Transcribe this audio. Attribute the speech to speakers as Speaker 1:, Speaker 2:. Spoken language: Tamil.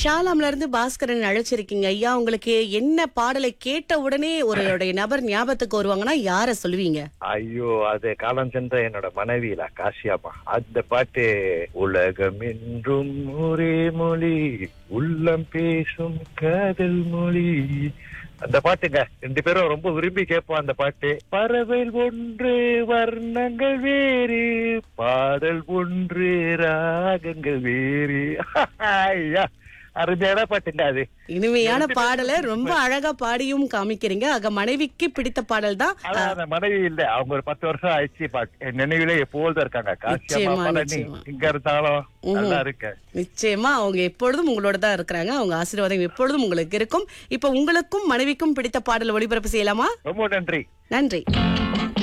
Speaker 1: ஷாலாம்ல இருந்து பாஸ்கரன் அழைச்சிருக்கீங்க ஐயா உங்களுக்கு என்ன பாடலை கேட்ட உடனே ஒருடைய நபர் ஞாபகத்துக்கு வருவாங்கன்னா யார சொல்லுவீங்க
Speaker 2: ஐயோ அது காலம் சென்ற என்னோட மனைவியில காசியாமா அந்த பாட்டு உலகம் என்றும் ஒரே மொழி உள்ளம் பேசும் காதல் மொழி அந்த பாட்டுங்க ரெண்டு பேரும் ரொம்ப விரும்பி கேட்போம் அந்த பாட்டு பறவை ஒன்று வர்ணங்கள் வேறு பாடல் ஒன்று ராகங்கள் வேறு ஐயா அருமையான பாட்டுங்க அது
Speaker 1: இனிமையான பாடலை ரொம்ப அழகா பாடியும் காமிக்கிறீங்க ஆக மனைவிக்கு பிடித்த பாடல் தான்
Speaker 2: ஆனா அந்த மனைவி இல்ல அவங்க ஒரு பத்து வருஷம் ஆயிடுச்சு பா- என் நினைவில எப்போதும் இருக்காங்க காசியம்மா
Speaker 1: நிச்சயமா,
Speaker 2: பழனி
Speaker 1: நிச்சயமா.
Speaker 2: இங்க இருந்தாலும் நல்லா இருக்க
Speaker 1: நிச்சயமா அவங்க எப்பொழுதும் உங்களோட தான் இருக்கிறாங்க அவங்க ஆசீர்வாதம் எப்பொழுதும் உங்களுக்கு இருக்கும் இப்ப உங்களுக்கும் மனைவிக்கும் பிடித்த பாடல் ஒளிபரப்பு செய்யலாமா
Speaker 2: ரொம்ப நன்றி
Speaker 1: நன்றி